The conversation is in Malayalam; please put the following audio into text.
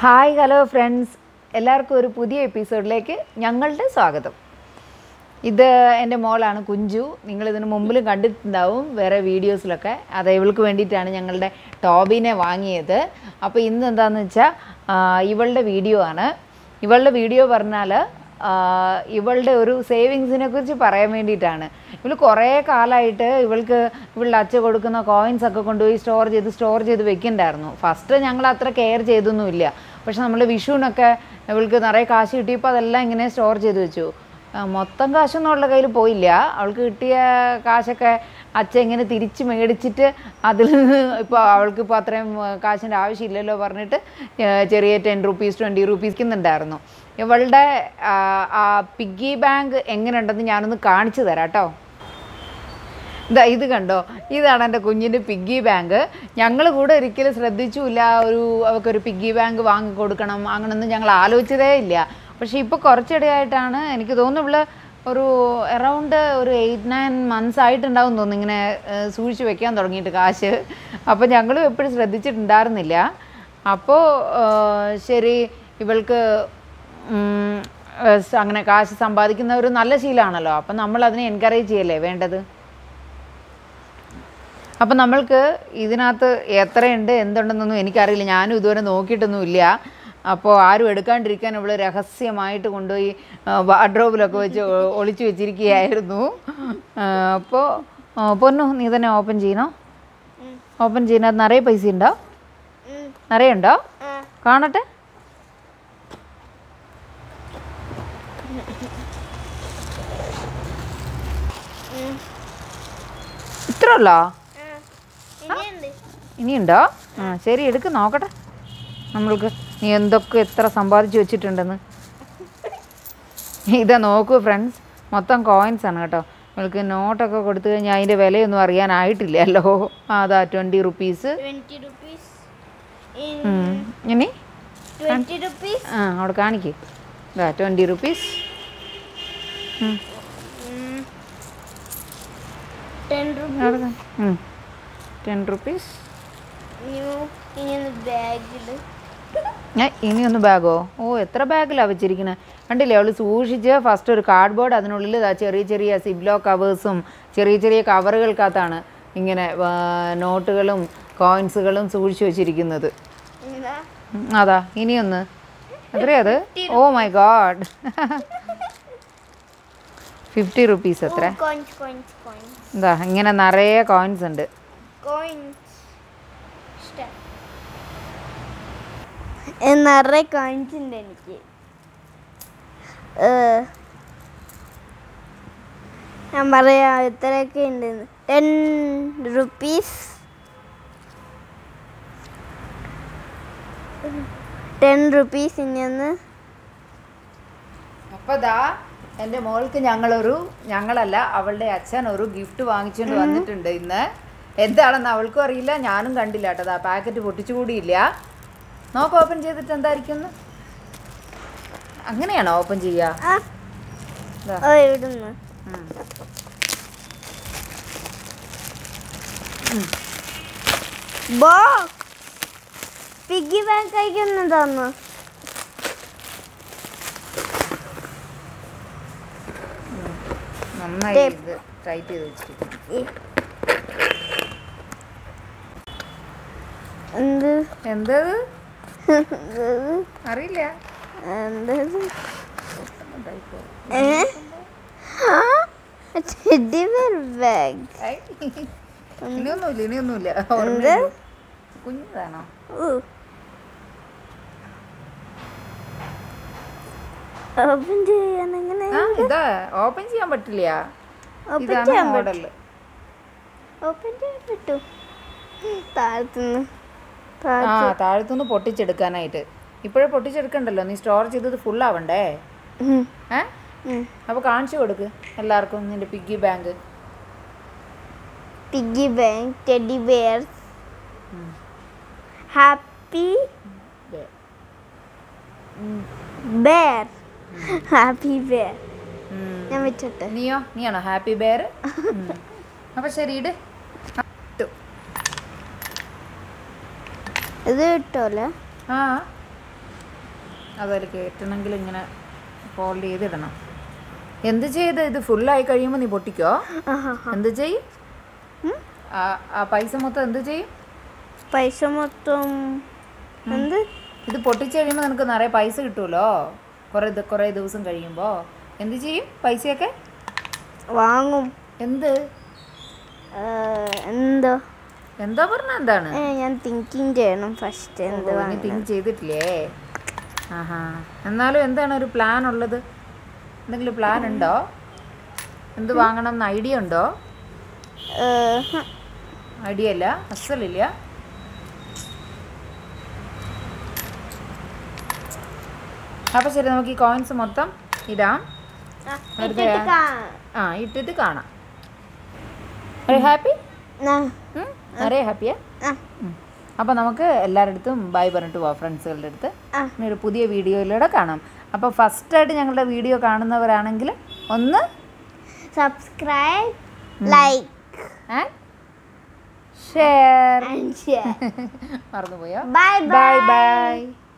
ഹായ് ഹലോ ഫ്രണ്ട്സ് എല്ലാവർക്കും ഒരു പുതിയ എപ്പിസോഡിലേക്ക് ഞങ്ങളുടെ സ്വാഗതം ഇത് എൻ്റെ മോളാണ് കുഞ്ചു നിങ്ങൾ ഇതിന് മുമ്പിലും കണ്ടിട്ടുണ്ടാവും വേറെ വീഡിയോസിലൊക്കെ അത് ഇവൾക്ക് വേണ്ടിയിട്ടാണ് ഞങ്ങളുടെ ടോബിനെ വാങ്ങിയത് അപ്പോൾ ഇന്ന് എന്താണെന്ന് വെച്ചാൽ ഇവളുടെ വീഡിയോ ആണ് ഇവളുടെ വീഡിയോ പറഞ്ഞാൽ ഇവളുടെ ഒരു സേവിങ്സിനെ കുറിച്ച് പറയാൻ വേണ്ടിയിട്ടാണ് ഇവൾ കുറേ കാലമായിട്ട് ഇവൾക്ക് ഇവളുടെ അച്ഛ കൊടുക്കുന്ന കോയിൻസ് ഒക്കെ കൊണ്ടുപോയി സ്റ്റോർ ചെയ്ത് സ്റ്റോർ ചെയ്ത് വെക്കണ്ടായിരുന്നു ഫസ്റ്റ് ഞങ്ങൾ അത്ര കെയർ ചെയ്തൊന്നുമില്ല പക്ഷെ നമ്മൾ വിഷുവിനൊക്കെ ഇവൾക്ക് നിറയെ കാശ് കിട്ടിയപ്പോൾ അതെല്ലാം ഇങ്ങനെ സ്റ്റോർ ചെയ്ത് വെച്ചു ആ, മൊത്തം കാശൊന്നും അവളുടെ കയ്യിൽ പോയില്ല അവൾക്ക് കിട്ടിയ കാശൊക്കെ അച്ഛൻ ഇങ്ങനെ തിരിച്ച് മേടിച്ചിട്ട് അതിൽ നിന്ന് ഇപ്പോൾ അവൾക്ക് ഇപ്പോൾ അത്രയും ആ, കാശിൻ്റെ ആവശ്യമില്ലല്ലോ പറഞ്ഞിട്ട് ആ, ചെറിയ ടെൻ റുപ്പീസ് ട്വൻറ്റി റുപ്പീസ്ക്കുന്നുണ്ടായിരുന്നു ഇവളുടെ ആ, ആ പിഗ്ഗി ബാങ്ക് എങ്ങനെയുണ്ടെന്ന് ഞാനൊന്ന് കാണിച്ചു തരാം കേട്ടോ ഇതാ ഇത് കണ്ടോ ഇതാണ് എൻ്റെ കുഞ്ഞിൻ്റെ പിഗ്ഗി ബാങ്ക് ഞങ്ങൾ കൂടെ ഒരിക്കലും ശ്രദ്ധിച്ചുമില്ല ഒരു അവൾക്കൊരു പിഗ്ഗി ബാങ്ക് വാങ്ങി കൊടുക്കണം അങ്ങനൊന്നും ഞങ്ങൾ ആലോചിച്ചതേ ഇല്ല പക്ഷേ ഇപ്പോൾ കുറച്ചിടെയായിട്ടാണ് എനിക്ക് തോന്നുന്നു ഇവള് ഒരു അറൗണ്ട് ഒരു എയ്റ്റ് നയൻ മന്ത്സ് ആയിട്ടുണ്ടാവും തോന്നുന്നു ഇങ്ങനെ ഏഹ്, സൂക്ഷിച്ച് വെക്കാൻ തുടങ്ങിയിട്ട് കാശ് അപ്പോൾ ഞങ്ങളും എപ്പോഴും ശ്രദ്ധിച്ചിട്ടുണ്ടായിരുന്നില്ല അപ്പോൾ ഏഹ്, ശരി ഇവൾക്ക് ഉം, ഏഹ്, സ- അങ്ങനെ കാശ് സമ്പാദിക്കുന്ന ഒരു നല്ല ശീലമാണല്ലോ അപ്പം നമ്മൾ അതിനെ എൻകറേജ് ചെയ്യല്ലേ വേണ്ടത് അപ്പം നമ്മൾക്ക് ഇതിനകത്ത് എത്രയുണ്ട് എന്തുണ്ടെന്നൊന്നും എനിക്കറിയില്ല ഞാനും ഇതുവരെ നോക്കിയിട്ടൊന്നുമില്ല അപ്പോൾ ആരും എടുക്കാണ്ടിരിക്കാൻ ഇവിടെ രഹസ്യമായിട്ട് കൊണ്ടുപോയി വാർഡ്രോബിലൊക്കെ വെച്ച് ഒ- ഒളിച്ചു വെച്ചിരിക്കുകയായിരുന്നു ആ, അപ്പോൾ ആ, പൊന്നു നീ തന്നെ ഓപ്പൺ ചെയ്യണോ ഓപ്പൺ ചെയ്യുന്നത് നിറയെ പൈസ ഉണ്ടോ നിറയെ ഉണ്ടോ കാണട്ടെ ഇത്ര ഉള്ളോ ഇനിയുണ്ടോ ആ ശരി എടുക്ക് നോക്കട്ടെ നമ്മൾക്ക് നീ എന്തൊക്കെ എത്ര സമ്പാദിച്ചു വെച്ചിട്ടുണ്ടെന്ന് ഇതാ നോക്കൂ ഫ്രണ്ട്സ് മൊത്തം കോയിൻസ് ആണ് കേട്ടോ നമ്മൾക്ക് നോട്ടൊക്കെ കൊടുത്തു കഴിഞ്ഞാൽ അതിൻ്റെ വിലയൊന്നും അറിയാനായിട്ടില്ലല്ലോ ആ, അതാ ട്വൻറ്റി റുപ്പീസ് ട്വന്റി റുപ്പീസ് ഇനി ട്വന്റി റുപ്പീസ് ആ അവിടെ കാണിക്ക് ഇതാ twenty rupees ten rupees ten rupees ഇനി ഒന്ന് ബാഗില് ഏ ഇനിയൊന്ന് ബാഗോ ഓ എത്ര ബാഗിലാണ് വെച്ചിരിക്കുന്നത് കണ്ടില്ലേ അവൾ സൂക്ഷിച്ച് ഫസ്റ്റ് ഒരു കാർഡ് ബോർഡ് അതിനുള്ളിൽ ദാ ചെറിയ ചെറിയ സിബ്ലോ കവേഴ്സും ചെറിയ ചെറിയ കവറുകൾക്കകത്താണ് ഇങ്ങനെ ആ, നോട്ടുകളും കോയിൻസുകളും സൂക്ഷിച്ച് വെച്ചിരിക്കുന്നത് ഇതാ ഉം, അതാ ഇനിയൊന്ന് എത്രയത് oh my god fifty rupees എത്ര കോയിൻസ് കോയിൻസ് കോയിൻസ് എന്താ ഇങ്ങനെ നിറയെ കോയിൻസ് ഉണ്ട് കോയിൻസ് നിറയെ കോയിൻസ് ഉണ്ട് എനിക്ക് ഏഹ്, ഞാൻ പറയാം എത്രയൊക്കെ ഉണ്ടെന്ന് ടെൻ റുപ്പീസ് ടെൻ റുപ്പീസ് ഇനി ഒന്ന് അപ്പോൾ ദാ എൻ്റെ മോൾക്ക് ഞങ്ങളൊരു ഞങ്ങളല്ല അവളുടെ അച്ഛൻ ഒരു ഗിഫ്റ്റ് വാങ്ങിച്ചുകൊണ്ട് വന്നിട്ടുണ്ട് ഇന്ന് എന്താണെന്ന് അവൾക്കും അറിയില്ല ഞാനും കണ്ടില്ല കേട്ടോ ദാ പാക്കറ്റ് പൊട്ടിച്ചുകൂടിയില്ല നോക്ക് ഓപ്പൺ ചെയ്തിട്ട് എന്തായിരിക്കും അങ്ങനെയാണോ ഓപ്പൺ ചെയ്യുക ആ ദാ. ഓ ഇവിടുന്ന് ഉം. ബോക്സ് പിഗ്ഗി ബാങ്ക് കഴിക്കുന്നു തന്നു നന്നായി Tape. ഇത് ടൈറ്റ് ചെയ്ത് വെച്ചിരിക്കുന്നു എന്ത് എന്തത് എന്തത്? അറിയില്ല എന്തത് ഏ ടെഡി ബെയർ ബാഗ് ഐ. ഇനിയൊന്നുമില്ല ഇനിയൊന്നുമില്ല എന്ത്? ഓർമ്മയില്ല. കുഞ്ഞതാണോ ഓപ്പൺ ചെയ്യാൻ എങ്ങനെ ആ ഇതാ ഓപ്പൺ ചെയ്യാൻ പറ്റില്ല ഓപ്പൺ ഇതാണ് ചെയ്യാൻ പറ്റും മോഡല് ഓപ്പൺ ചെയ്യാൻ പറ്റും താഴത്തുനിന്ന് ആ താഴത്ത് താഴത്തുനിന്ന് പൊട്ടിച്ചെടുക്കാനായിട്ട് ഇപ്പോഴേ പൊട്ടിച്ചെടുക്കണ്ടല്ലോ നീ സ്റ്റോർ ചെയ്തത് ഫുൾ ആവണ്ടേ ഉം. ഏ ഉം. അപ്പോൾ കാണിച്ചു കൊടുക്ക് എല്ലാവർക്കും നിന്റെ piggy bank piggy bank teddy bears happy bear happy bear ഞാൻ വെച്ചോട്ടെ നീയോ നീയാണോ ഹാപ്പി ബെയർ അപ്പോൾ ശരി ഇട് ആ, ഇട്ടു. ഇത് കിട്ടുമല്ലോ ആ അതിൽ കയറ്റണമെങ്കിൽ ഇങ്ങനെ ഫോൾഡ് ചെയ്തിടണം എന്ത് ചെയ്ത് ഇത് ഫുള്ളായി കഴിയുമ്പോൾ നീ പൊട്ടിക്കോ ആഹാ. എന്ത് ചെയ്യും ആ ആ പൈസ മൊത്തം എന്ത് ചെയ്യും പൈസ മൊത്തം എന്ത് ഇത് പൊട്ടിച്ച് കഴിയുമ്പോൾ നിനക്ക് നിറയെ പൈസ കിട്ടുമല്ലോ കുറേ ദി- കുറേ ദിവസം കഴിയുമ്പോൾ എന്ത് ചെയ്യും പൈസയൊക്കെ വാങ്ങും എന്ത് ഏ, എന്തോ എന്താ പറഞ്ഞ എന്താണ് ഏ, ഞാൻ തിങ്കിങ് ചെയ്യണം ഫസ്റ്റ് എന്ത് നീ വാങ്ങണം തിങ്ക് ചെയ്തിട്ടില്ലേ ആഹാ എന്നാലും എന്താണ് ഒരു പ്ലാൻ ഉള്ളത് എന്തെങ്കിലും പ്ലാൻ ഉണ്ടോ എന്ത് വാങ്ങണം എന്ന് ഐഡിയ ഉണ്ടോ ഏ, ഹ. ഐഡിയ ഇല്ല അസലില്ല അപ്പോൾ ശരി നമുക്ക് ഈ കോയിൻസ് മൊത്തം ഇടാം ആ, വെറുതെ ഇട്ടിട്ട് കാ- ആ ഇട്ടിട്ട് കാണാം ഹാപ്പി ആ, നിറയെ ഹാപ്പിയാ ആ, അപ്പോൾ നമുക്ക് എല്ലാവരുടെ അടുത്തും ബൈ പറഞ്ഞിട്ട് പോവാം ഫ്രണ്ട്സുകളുടെ അടുത്ത് ആ. ഇനി ഒരു പുതിയ വീഡിയോയിലൂടെ കാണാം അപ്പോൾ ഫസ്റ്റായിട്ട് ഞങ്ങളുടെ വീഡിയോ കാണുന്നവരാണെങ്കിൽ ഒന്ന് subscribe like share and share മറന്നുപോയോ ബൈ ബൈ ബൈ ബൈ